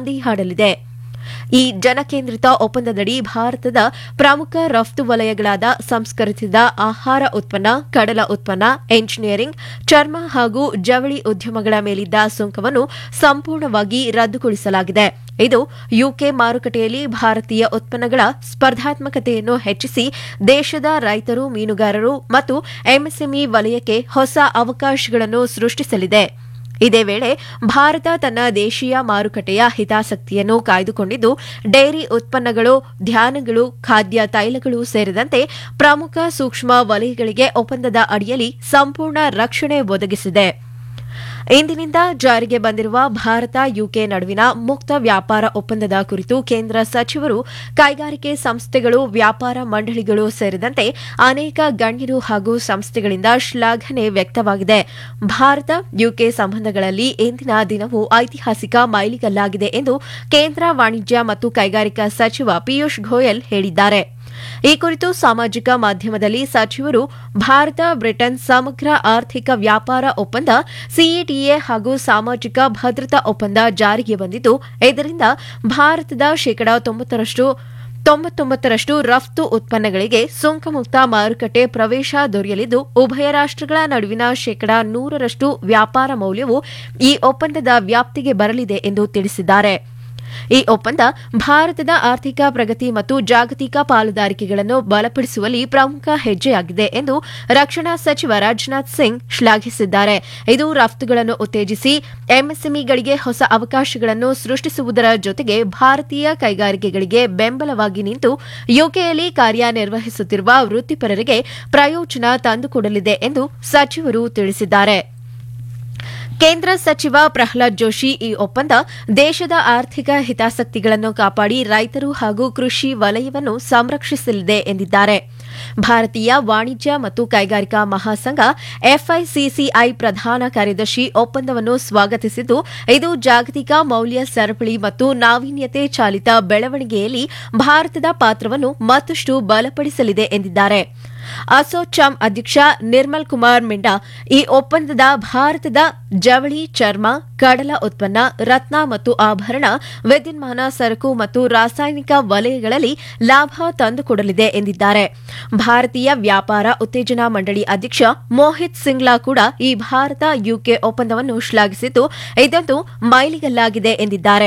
ನಾಂದಿ ಹಾಡಲಿದೆ ಈ ಜನಕೇಂದ್ರಿತ ಒಪ್ಪಂದದಡಿ ಭಾರತದ ಪ್ರಮುಖ ರಫ್ತು ವಲಯಗಳಾದ ಸಂಸ್ಕರಿಸಿದ ಆಹಾರ ಉತ್ಪನ್ನ ಕಡಲ ಉತ್ಪನ್ನ ಎಂಜಿನಿಯರಿಂಗ್ ಚರ್ಮ ಹಾಗೂ ಜವಳಿ ಉದ್ಯಮಗಳ ಮೇಲಿದ್ದ ಸುಂಕವನ್ನು ಸಂಪೂರ್ಣವಾಗಿ ರದ್ದುಗೊಳಿಸಲಾಗಿದೆ ಇದು ಯುಕೆ ಮಾರುಕಟ್ಟೆಯಲ್ಲಿ ಭಾರತೀಯ ಉತ್ಪನ್ನಗಳ ಸ್ಪರ್ಧಾತ್ಮಕತೆಯನ್ನು ಹೆಚ್ಚಿಸಿ ದೇಶದ ರೈತರು ಮೀನುಗಾರರು ಮತ್ತು ಎಂಎಸ್ಎಂಇ ವಲಯಕ್ಕೆ ಹೊಸ ಅವಕಾಶಗಳನ್ನು ಸೃಷ್ಟಿಸಲಿದೆ ಇದೇ ವೇಳೆ ಭಾರತ ತನ್ನ ದೇಶೀಯ ಮಾರುಕಟ್ಟೆಯ ಹಿತಾಸಕ್ತಿಯನ್ನು ಕಾಯ್ದುಕೊಂಡಿದ್ದು ಡೈರಿ ಉತ್ಪನ್ನಗಳು ಧಾನ್ಯಗಳು ಖಾದ್ಯ ತೈಲಗಳು ಸೇರಿದಂತೆ ಪ್ರಮುಖ ಸೂಕ್ಷ್ಮ ವಲಯಗಳಿಗೆ ಒಪ್ಪಂದದ ಅಡಿಯಲ್ಲಿ ಸಂಪೂರ್ಣ ರಕ್ಷಣೆ ಒದಗಿಸಿದೆ ಇಂದಿನಿಂದ ಜಾರಿಗೆ ಬಂದಿರುವ ಭಾರತ ಯುಕೆ ನಡುವಿನ ಮುಕ್ತ ವ್ಯಾಪಾರ ಒಪ್ಪಂದದ ಕುರಿತು ಕೇಂದ್ರ ಸಚಿವರು ಕೈಗಾರಿಕೆ ಸಂಸ್ಥೆಗಳು ವ್ಯಾಪಾರ ಮಂಡಳಿಗಳು ಸೇರಿದಂತೆ ಅನೇಕ ಗಣ್ಯರು ಹಾಗೂ ಸಂಸ್ಥೆಗಳಿಂದ ಶ್ಲಾಘನೆ ವ್ಯಕ್ತವಾಗಿದೆ ಭಾರತ ಯುಕೆ ಸಂಬಂಧಗಳಲ್ಲಿ ಇಂದಿನ ದಿನವು ಐತಿಹಾಸಿಕ ಮೈಲಿಗಲ್ಲಾಗಿದೆ ಎಂದು ಕೇಂದ್ರ ವಾಣಿಜ್ಯ ಮತ್ತು ಕೈಗಾರಿಕಾ ಸಚಿವ ಪಿಯೂಷ್ ಗೋಯಲ್ ಹೇಳಿದ್ದಾರೆ ಈ ಕುರಿತು ಸಾಮಾಜಿಕ ಮಾಧ್ಯಮದಲ್ಲಿ ಸಚಿವರು ಭಾರತ ಬ್ರಿಟನ್ ಸಮಗ್ರ ಆರ್ಥಿಕ ವ್ಯಾಪಾರ ಒಪ್ಪಂದ ಸಿಇಟಿಎ ಹಾಗೂ ಸಾಮಾಜಿಕ ಭದ್ರತಾ ಒಪ್ಪಂದ ಜಾರಿಗೆ ಬಂದಿದ್ದು ಇದರಿಂದ ಭಾರತದ ಶೇಕಡಾ ತೊಂಬತ್ತರಷ್ಟು ತೊಂಬತ್ತೊಂಬತ್ತರಷ್ಟು ರಫ್ತು ಉತ್ಪನ್ನಗಳಿಗೆ ಸುಂಕಮುಕ್ತ ಮಾರುಕಟ್ಟೆ ಪ್ರವೇಶ ದೊರೆಯಲಿದ್ದು ಉಭಯ ರಾಷ್ಟಗಳ ನಡುವಿನ ಶೇಕಡಾ ನೂರರಷ್ಟು ವ್ಯಾಪಾರ ಮೌಲ್ಯವು ಈ ಒಪ್ಪಂದದ ವ್ಯಾಪ್ತಿಗೆ ಬರಲಿದೆ ಎಂದು ತಿಳಿಸಿದ್ದಾರೆ ಈ ಒಪ್ಪಂದ ಭಾರತದ ಆರ್ಥಿಕ ಪ್ರಗತಿ ಮತ್ತು ಜಾಗತಿಕ ಪಾಲುದಾರಿಕೆಗಳನ್ನು ಬಲಪಡಿಸುವಲ್ಲಿ ಪ್ರಮುಖ ಹೆಜ್ಜೆಯಾಗಿದೆ ಎಂದು ರಕ್ಷಣಾ ಸಚಿವ ರಾಜನಾಥ್ ಸಿಂಗ್ ಶ್ಲಾಘಿಸಿದ್ದಾರೆ ಇದು ರಫ್ತುಗಳನ್ನು ಉತ್ತೇಜಿಸಿ ಎಂಎಸ್ಎಂಇಗಳಿಗೆ ಹೊಸ ಅವಕಾಶಗಳನ್ನು ಸೃಷ್ಟಿಸುವುದರ ಜೊತೆಗೆ ಭಾರತೀಯ ಕೈಗಾರಿಕೆಗಳಿಗೆ ಬೆಂಬಲವಾಗಿ ನಿಂತು ಯುಕೆಯಲ್ಲಿ ಕಾರ್ಯನಿರ್ವಹಿಸುತ್ತಿರುವ ವೃತ್ತಿಪರರಿಗೆ ಪ್ರಯೋಜನ ತಂದುಕೊಡಲಿದೆ ಎಂದು ಸಚಿವರು ತಿಳಿಸಿದ್ದಾರೆ ಕೇಂದ್ರ ಸಚಿವ ಪ್ರಹ್ಲಾದ್ ಜೋಶಿ ಈ ಒಪ್ಪಂದ ದೇಶದ ಆರ್ಥಿಕ ಹಿತಾಸಕ್ತಿಗಳನ್ನು ಕಾಪಾಡಿ ರೈತರು ಹಾಗೂ ಕೃಷಿ ವಲಯವನ್ನು ಸಂರಕ್ಷಿಸಲಿದೆ ಎಂದಿದ್ದಾರೆ ಭಾರತೀಯ ವಾಣಿಜ್ಯ ಮತ್ತು ಕೈಗಾರಿಕಾ ಮಹಾಸಂಘ ಎಫ್ಐಸಿಸಿಐ ಪ್ರಧಾನ ಕಾರ್ಯದರ್ಶಿ ಒಪ್ಪಂದವನ್ನು ಸ್ವಾಗತಿಸಿದ್ದು ಇದು ಜಾಗತಿಕ ಮೌಲ್ಯ ಸರಪಳಿ ಮತ್ತು ನಾವೀನ್ಯತೆ ಚಾಲಿತ ಬೆಳವಣಿಗೆಯಲ್ಲಿ ಭಾರತದ ಪಾತ್ರವನ್ನು ಮತ್ತಷ್ಟು ಬಲಪಡಿಸಲಿದೆ ಎಂದಿದ್ದಾರೆ ಅಸೋಚಾಮ್ ಅಧ್ಯಕ್ಷ ನಿರ್ಮಲ್ ಕುಮಾರ್ ಮಿಂಡಾ ಈ ಒಪ್ಪಂದದ ಭಾರತದ ಜವಳಿ ಚರ್ಮ ಕಡಲ ಉತ್ಪನ್ನ ರತ್ನ ಮತ್ತು ಆಭರಣ ವಿದ್ಯುನ್ಮಾನ ಸರಕು ಮತ್ತು ರಾಸಾಯನಿಕ ವಲಯಗಳಲ್ಲಿ ಲಾಭ ತಂದುಕೊಡಲಿದೆ ಎಂದಿದ್ದಾರೆ ಭಾರತೀಯ ವ್ಯಾಪಾರ ಉತ್ತೇಜನಾ ಮಂಡಳಿ ಅಧ್ಯಕ್ಷ ಮೋಹಿತ್ ಸಿಂಗ್ಲಾ ಕೂಡ ಈ ಭಾರತ ಯುಕೆ ಒಪ್ಪಂದವನ್ನು ಶ್ಲಾಘಿಸಿದ್ದು ಇದೊಂದು ಮೈಲಿಗಲ್ಲಾಗಿದೆ ಎಂದಿದ್ದಾರೆ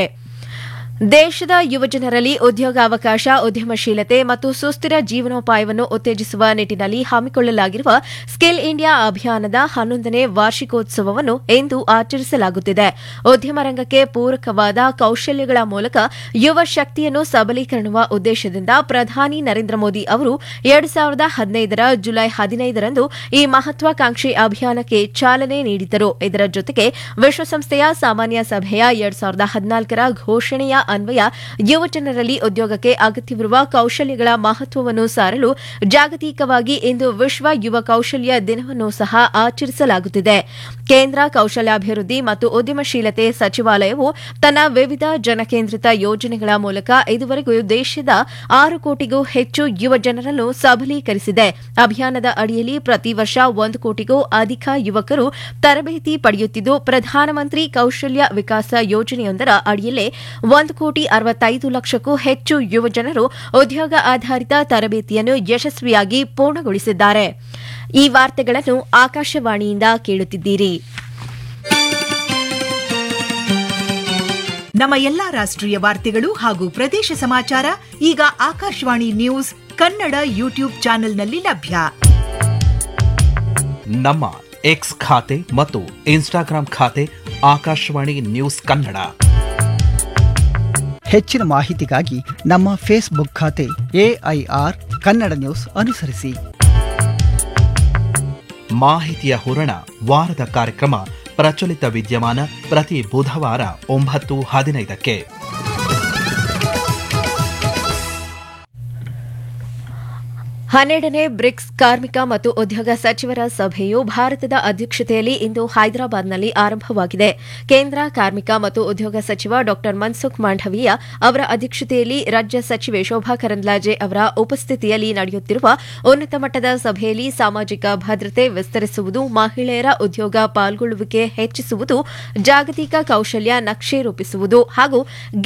ದೇಶದ ಯುವಜನರಲ್ಲಿ ಉದ್ಯೋಗಾವಕಾಶ ಉದ್ಯಮಶೀಲತೆ ಮತ್ತು ಸುಸ್ಥಿರ ಜೀವನೋಪಾಯವನ್ನು ಉತ್ತೇಜಿಸುವ ನಿಟ್ಟಿನಲ್ಲಿ ಹಮ್ಮಿಕೊಳ್ಳಲಾಗಿರುವ ಸ್ಕಿಲ್ ಇಂಡಿಯಾ ಅಭಿಯಾನದ ಹನ್ನೊಂದನೇ ವಾರ್ಷಿಕೋತ್ಸವವನ್ನು ಇಂದು ಆಚರಿಸಲಾಗುತ್ತಿದೆ ಉದ್ಯಮ ರಂಗಕ್ಕೆ ಪೂರಕವಾದ ಕೌಶಲ್ಯಗಳ ಮೂಲಕ ಯುವ ಶಕ್ತಿಯನ್ನು ಸಬಲೀಕರಣವ ಉದ್ದೇಶದಿಂದ ಪ್ರಧಾನಿ ನರೇಂದ್ರ ಮೋದಿ ಅವರು ಎರಡು ಸಾವಿರದ ಹದಿನೈದರ ಜುಲೈ ಹದಿನೈದರಂದು ಈ ಮಹತ್ವಾಕಾಂಕ್ಷಿ ಅಭಿಯಾನಕ್ಕೆ ಚಾಲನೆ ನೀಡಿದ್ದರು ಇದರ ಜೊತೆಗೆ ವಿಶ್ವಸಂಸ್ಥೆಯ ಸಾಮಾನ್ಯ ಸಭೆಯ ಎರಡು ಸಾವಿರದ ಹದಿನಾಲ್ಕರ ಘೋಷಣೆಯ ಅನ್ವಯ ಯುವಜನರಲ್ಲಿ ಉದ್ಯೋಗಕ್ಕೆ ಅಗತ್ಯವಿರುವ ಕೌಶಲ್ಯಗಳ ಮಹತ್ವವನ್ನು ಸಾರಲು ಜಾಗತಿಕವಾಗಿ ಇಂದು ವಿಶ್ವ ಯುವ ಕೌಶಲ್ಯ ದಿನವನ್ನು ಸಹ ಆಚರಿಸಲಾಗುತ್ತಿದೆ ಕೇಂದ್ರ ಕೌಶಲ್ಯಾಭಿವೃದ್ಧಿ ಮತ್ತು ಉದ್ಯಮಶೀಲತೆ ಸಚಿವಾಲಯವು ತನ್ನ ವಿವಿಧ ಜನಕೇಂದ್ರಿತ ಯೋಜನೆಗಳ ಮೂಲಕ ಇದುವರೆಗೂ ದೇಶದ ಆರು ಕೋಟಿಗೂ ಹೆಚ್ಚು ಯುವ ಜನರನ್ನು ಸಬಲೀಕರಿಸಿದೆ ಅಭಿಯಾನದ ಅಡಿಯಲ್ಲಿ ಪ್ರತಿ ವರ್ಷ ಒಂದು ಕೋಟಿಗೂ ಅಧಿಕ ಯುವಕರು ತರಬೇತಿ ಪಡೆಯುತ್ತಿದ್ದು ಪ್ರಧಾನಮಂತ್ರಿ ಕೌಶಲ್ಯ ವಿಕಾಸ ಯೋಜನೆಯೊಂದರ ಅಡಿಯಲ್ಲೇ ಒಂದು ಕೋಟಿ ಅರವತ್ತೈದು ಲಕ್ಷಕ್ಕೂ ಹೆಚ್ಚು ಯುವಜನರು ಉದ್ಯೋಗ ಆಧಾರಿತ ತರಬೇತಿಯನ್ನು ಯಶಸ್ವಿಯಾಗಿ ಪೂರ್ಣಗೊಳಿಸಿದ್ದಾರೆ ಈ ವಾರ್ತೆಗಳನ್ನು ಆಕಾಶವಾಣಿಯಿಂದ ಕೇಳುತ್ತಿದ್ದೀರಿ ನಮ್ಮ ಎಲ್ಲಾ ರಾಷ್ಟ್ರೀಯ ವಾರ್ತೆಗಳು ಹಾಗೂ ಪ್ರದೇಶ ಸಮಾಚಾರ ಈಗ ಆಕಾಶವಾಣಿ ನ್ಯೂಸ್ ಕನ್ನಡ ಯೂಟ್ಯೂಬ್ ಚಾನೆಲ್ನಲ್ಲಿ ಲಭ್ಯ ನಮ್ಮ ಎಕ್ಸ್ ಖಾತೆ ಮತ್ತು ಇನ್ಸ್ಟಾಗ್ರಾಂ ಖಾತೆ ಆಕಾಶವಾಣಿ ನ್ಯೂಸ್ ಕನ್ನಡ ಹೆಚ್ಚಿನ ಮಾಹಿತಿಗಾಗಿ ನಮ್ಮ ಫೇಸ್ಬುಕ್ ಖಾತೆ ಎಐಆರ್ ಕನ್ನಡ ನ್ಯೂಸ್ ಅನುಸರಿಸಿ ಮಾಹಿತಿಯ ಹೂರಣ ವಾರದ ಕಾರ್ಯಕ್ರಮ ಪ್ರಚಲಿತ ವಿದ್ಯಮಾನ ಪ್ರತಿ ಬುಧವಾರ ಒಂಬತ್ತು ಹದಿನೈದಕ್ಕೆ ಹನ್ನೆರಡನೇ ಬ್ರಿಕ್ಸ್ ಕಾರ್ಮಿಕ ಮತ್ತು ಉದ್ಯೋಗ ಸಚಿವರ ಸಭೆಯು ಭಾರತದ ಅಧ್ಯಕ್ಷತೆಯಲ್ಲಿ ಇಂದು ಹೈದರಾಬಾದ್ನಲ್ಲಿ ಆರಂಭವಾಗಿದೆ ಕೇಂದ್ರ ಕಾರ್ಮಿಕ ಮತ್ತು ಉದ್ಯೋಗ ಸಚಿವ ಡಾ ಮನ್ಸುಖ್ ಮಾಂಡವೀಯ ಅವರ ಅಧ್ಯಕ್ಷತೆಯಲ್ಲಿ ರಾಜ್ಯ ಸಚಿವೆ ಶೋಭಾ ಕರಂದ್ಲಾಜೆ ಅವರ ಉಪಸ್ಥಿತಿಯಲ್ಲಿ ನಡೆಯುತ್ತಿರುವ ಉನ್ನತ ಮಟ್ಟದ ಸಭೆಯಲ್ಲಿ ಸಾಮಾಜಿಕ ಭದ್ರತೆ ವಿಸ್ತರಿಸುವುದು ಮಹಿಳೆಯರ ಉದ್ಯೋಗ ಪಾಲ್ಗೊಳ್ಳುವಿಕೆ ಹೆಚ್ಚಿಸುವುದು ಜಾಗತಿಕ ಕೌಶಲ್ಯ ನಕ್ಷೆ ರೂಪಿಸುವುದು ಹಾಗೂ